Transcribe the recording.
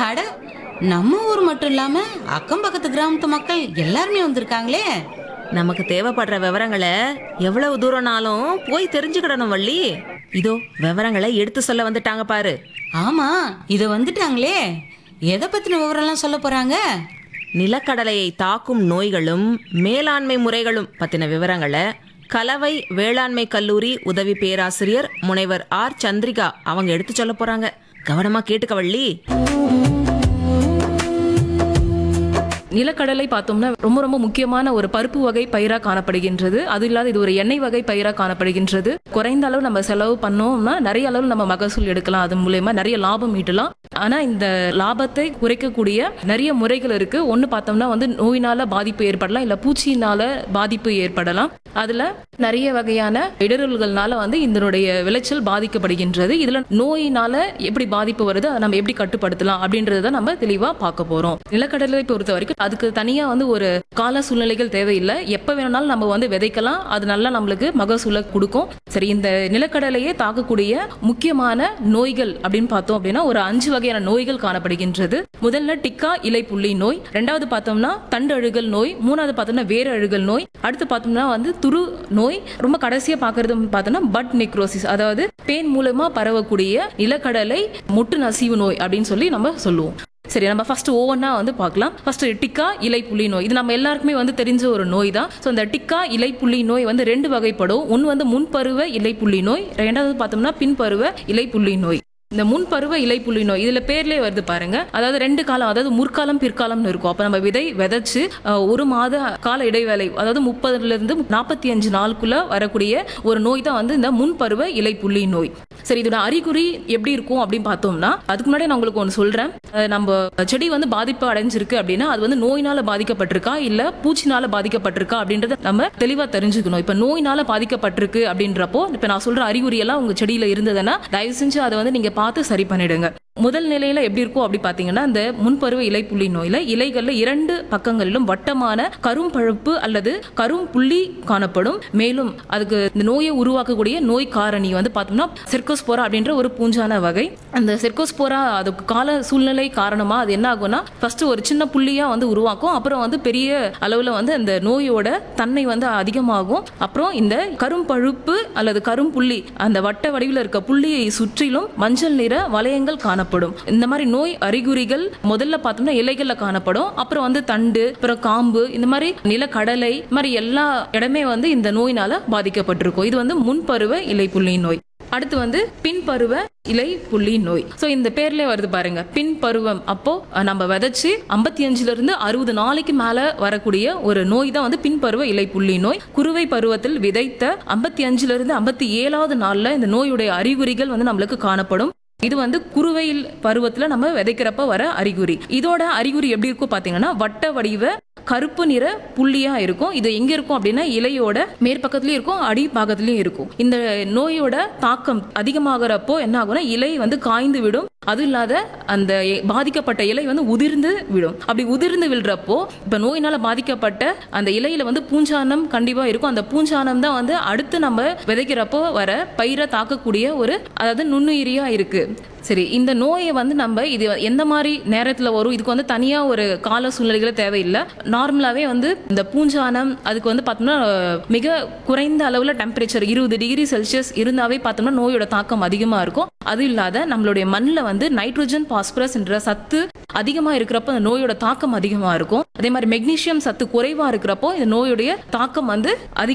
அட நம்ம ஊர் மட்டும் இல்லாம அக்கம் பக்கத்து கிராமத்து மக்கள் எல்லாருமே வந்திருக்காங்களே நமக்கு தேவைப்படுற விவரங்களை எவ்வளவு தூரம்னாலும் போய் தெரிஞ்சுக்கிடணும் வள்ளி இதோ விவரங்களை எடுத்து சொல்ல வந்துட்டாங்க பாரு ஆமா இத வந்துட்டாங்களே எதை பத்தின விவரம்லாம் சொல்ல போறாங்க நிலக்கடலையை தாக்கும் நோய்களும் மேலாண்மை முறைகளும் பத்தின விவரங்களை கலவை வேளாண்மை கல்லூரி உதவி பேராசிரியர் முனைவர் ஆர் சந்திரிகா அவங்க எடுத்து சொல்ல போறாங்க கவனமா கேட்டுக்க வள்ளி நிலக்கடலை பார்த்தோம்னா ரொம்ப ரொம்ப முக்கியமான ஒரு பருப்பு வகை பயிரா காணப்படுகின்றது அது இல்லாத இது ஒரு எண்ணெய் வகை பயிரா காணப்படுகின்றது குறைந்த அளவு நம்ம செலவு பண்ணோம்னா நிறைய அளவு நம்ம மகசூல் எடுக்கலாம் அது மூலயமா நிறைய லாபம் ஈட்டலாம் ஆனா இந்த லாபத்தை குறைக்கக்கூடிய நிறைய முறைகள் இருக்கு ஒன்னு பார்த்தோம்னா வந்து நோயினால பாதிப்பு ஏற்படலாம் இல்ல பூச்சியினால பாதிப்பு ஏற்படலாம் அதுல நிறைய வகையான இடரல்கள்னால வந்து இதனுடைய விளைச்சல் பாதிக்கப்படுகின்றது இதுல நோயினால எப்படி பாதிப்பு வருது அதை நம்ம எப்படி கட்டுப்படுத்தலாம் அப்படின்றத நம்ம தெளிவா பார்க்க போறோம் நிலக்கடலை பொறுத்த வரைக்கும் அதுக்கு தனியா வந்து ஒரு கால சூழ்நிலைகள் தேவையில்லை எப்ப வேணும்னாலும் நம்ம வந்து விதைக்கலாம் அது நல்லா நம்மளுக்கு மகசூலை கொடுக்கும் சரி இந்த நிலக்கடலையே தாக்கக்கூடிய முக்கியமான நோய்கள் அப்படின்னு பார்த்தோம் அப்படின்னா ஒரு அஞ்சு வகையான நோய்கள் காணப்படுகின்றது முதல்ல டிக்கா இலை புள்ளி நோய் ரெண்டாவது பார்த்தோம்னா தண்டு அழுகல் நோய் மூணாவது பார்த்தோம்னா வேறு அழுகல் நோய் அடுத்து பார்த்தோம்னா வந்து துரு நோய் ரொம்ப கடைசியா பார்க்கறது பார்த்தோம்னா பட் நெக்ரோசிஸ் அதாவது பேன் மூலமா பரவக்கூடிய நிலக்கடலை முட்டு நசிவு நோய் அப்படின்னு சொல்லி நம்ம சொல்லுவோம் சரி நம்ம ஃபர்ஸ்ட் ஒவ்வொன்றா வந்து பார்க்கலாம் ஃபர்ஸ்ட் டிக்கா இலை புள்ளி நோய் இது நம்ம எல்லாருக்குமே வந்து தெரிஞ்ச ஒரு நோய் தான் ஸோ இந்த டிக்கா இலை புள்ளி நோய் வந்து ரெண்டு வகைப்படும் ஒன்று வந்து முன்பருவ இலை புள்ளி நோய் ரெண்டாவது பார்த்தோம்னா பின்பருவ இலை புள்ளி நோய் இந்த முன்பருவ இலைப்புள்ளி நோய் இதுல பேர்லயே வருது பாருங்க அதாவது ரெண்டு காலம் அதாவது முற்காலம் பிற்காலம்னு இருக்கும் அப்ப நம்ம விதை விதைச்சு அஹ், ஒரு மாத கால இடைவேளை அதாவது முப்பதுல இருந்து நாற்பத்தி அஞ்சு நாளுக்குள்ள வரக்கூடிய ஒரு நோய் தான் வந்து இந்த முன்பருவ இலைப்புள்ளி நோய் சரி இதோட அறிகுறி எப்படி இருக்கும் அப்படின்னு பார்த்தோம்னா அதுக்கு முன்னாடி நான் உங்களுக்கு ஒன்று சொல்றேன் அஹ், நம்ம செடி வந்து பாதிப்பு அடைஞ்சிருக்கு அப்படின்னா அது வந்து நோயினால பாதிக்கப்பட்டிருக்கா இல்ல பூச்சினால பாதிக்கப்பட்டிருக்கா அப்படின்றத நம்ம தெளிவா தெரிஞ்சுக்கணும் இப்ப நோயினால பாதிக்கப்பட்டிருக்கு அப்படின்றப்போ இப்ப நான் சொல்ற அறிகுறி எல்லாம் உங்க செடியில இருந்ததுன்னா தயவு செஞ்சு அதை வந்து நீங்க பார்த்து சரி பண்ணிடுங்க முதல் நிலையில எப்படி இருக்கும் அப்படி பாத்தீங்கன்னா இந்த முன்பருவ இலைப்புள்ளி நோயில இலைகள்ல இரண்டு பக்கங்களிலும் வட்டமான கரும்பழுப்பு அல்லது கரும் புள்ளி காணப்படும் மேலும் அதுக்கு இந்த நோயை உருவாக்கக்கூடிய நோய் காரணி வந்து பார்த்தோம்னா செர்கோஸ்போரா அப்படின்ற ஒரு பூஞ்சான வகை அந்த செர்கோஸ்போரா அதுக்கு கால சூழ்நிலை காரணமா அது என்ன ஆகும்னா ஃபர்ஸ்ட் ஒரு சின்ன புள்ளியா வந்து உருவாக்கும் அப்புறம் வந்து பெரிய அளவுல வந்து அந்த நோயோட தன்மை வந்து அதிகமாகும் அப்புறம் இந்த கரும்பழுப்பு அல்லது கரும்புள்ளி அந்த வட்ட வடிவில் இருக்க புள்ளியை சுற்றிலும் மஞ்சள் நிற வளையங்கள் காணப்படும் இந்த மாதிரி நோய் அறிகுறிகள் முதல்ல பார்த்தோம்னா இலைகள்ல காணப்படும் அப்புறம் வந்து தண்டு அப்புறம் காம்பு இந்த மாதிரி நிலக்கடலை இந்த மாதிரி எல்லா இடமே வந்து இந்த நோயினால பாதிக்கப்பட்டிருக்கும் இது வந்து முன்பருவ இலைப்புள்ளி நோய் அடுத்து வந்து பின்பருவ இலை புள்ளி நோய் சோ இந்த பேர்லயே வருது பாருங்க பின்பருவம் அப்போ அஹ், நம்ம விதைச்சு ஐம்பத்தி அஞ்சுல இருந்து அறுபது நாளைக்கு மேல வரக்கூடிய ஒரு நோய் தான் வந்து பின்பருவ இலை புள்ளி நோய் குறுவை பருவத்தில் விதைத்த ஐம்பத்தி அஞ்சுல இருந்து ஐம்பத்தி ஏழாவது நாள்ல இந்த நோயுடைய அறிகுறிகள் வந்து நம்மளுக்கு காணப்படும் இது வந்து குறுவையில் பருவத்துல நம்ம விதைக்கிறப்ப வர அறிகுறி இதோட அறிகுறி எப்படி இருக்கும் பாத்தீங்கன்னா வட்ட வடிவ கருப்பு நிற புள்ளியா இருக்கும் இது எங்க இருக்கும் அப்படின்னா இலையோட மேற்பக்கத்துலயும் இருக்கும் அடி பாகத்துலயும் இருக்கும் இந்த நோயோட தாக்கம் அதிகமாகறப்போ என்ன ஆகும்னா இலை வந்து காய்ந்து விடும் அது இல்லாத அந்த எ- பாதிக்கப்பட்ட இலை வந்து உதிர்ந்து விடும் அப்படி உதிர்ந்து விழுறப்போ இப்ப நோயினால பாதிக்கப்பட்ட அந்த இலையில வந்து பூஞ்சானம் கண்டிப்பா இருக்கும் அந்த பூஞ்சானம் தான் வந்து அடுத்து நம்ம விதைக்கிறப்போ வர பயிரை தாக்கக்கூடிய ஒரு அதாவது நுண்ணுயிரியா இருக்கு சரி இந்த நோயை வந்து நம்ம இது எந்த மாதிரி நேரத்துல வரும் இதுக்கு வந்து தனியா ஒரு கால சூழ்நிலைகளே தேவையில்லை நார்மலாவே வந்து இந்த பூஞ்சானம் அதுக்கு வந்து பார்த்தோம்னா அஹ், மிக குறைந்த அளவுல டெம்பரேச்சர் இருபது டிகிரி செல்சியஸ் இருந்தாவே பார்த்தோம்னா நோயோட தாக்கம் அதிகமா இருக்கும் அது இல்லாத நம்மளுடைய மண்ணில் வந்து நைட்ரோஜன் பாஸ்பரஸ் என்ற சத்து அதிகமா இருக்கிறப்போ இந்த நோயோட தாக்கம் அதிகமா இருக்கும் அதே மாதிரி மெக்னீசியம் சத்து குறைவா இருக்கிறப்போ இந்த நோயுடைய தாக்கம் வந்து அதிகமா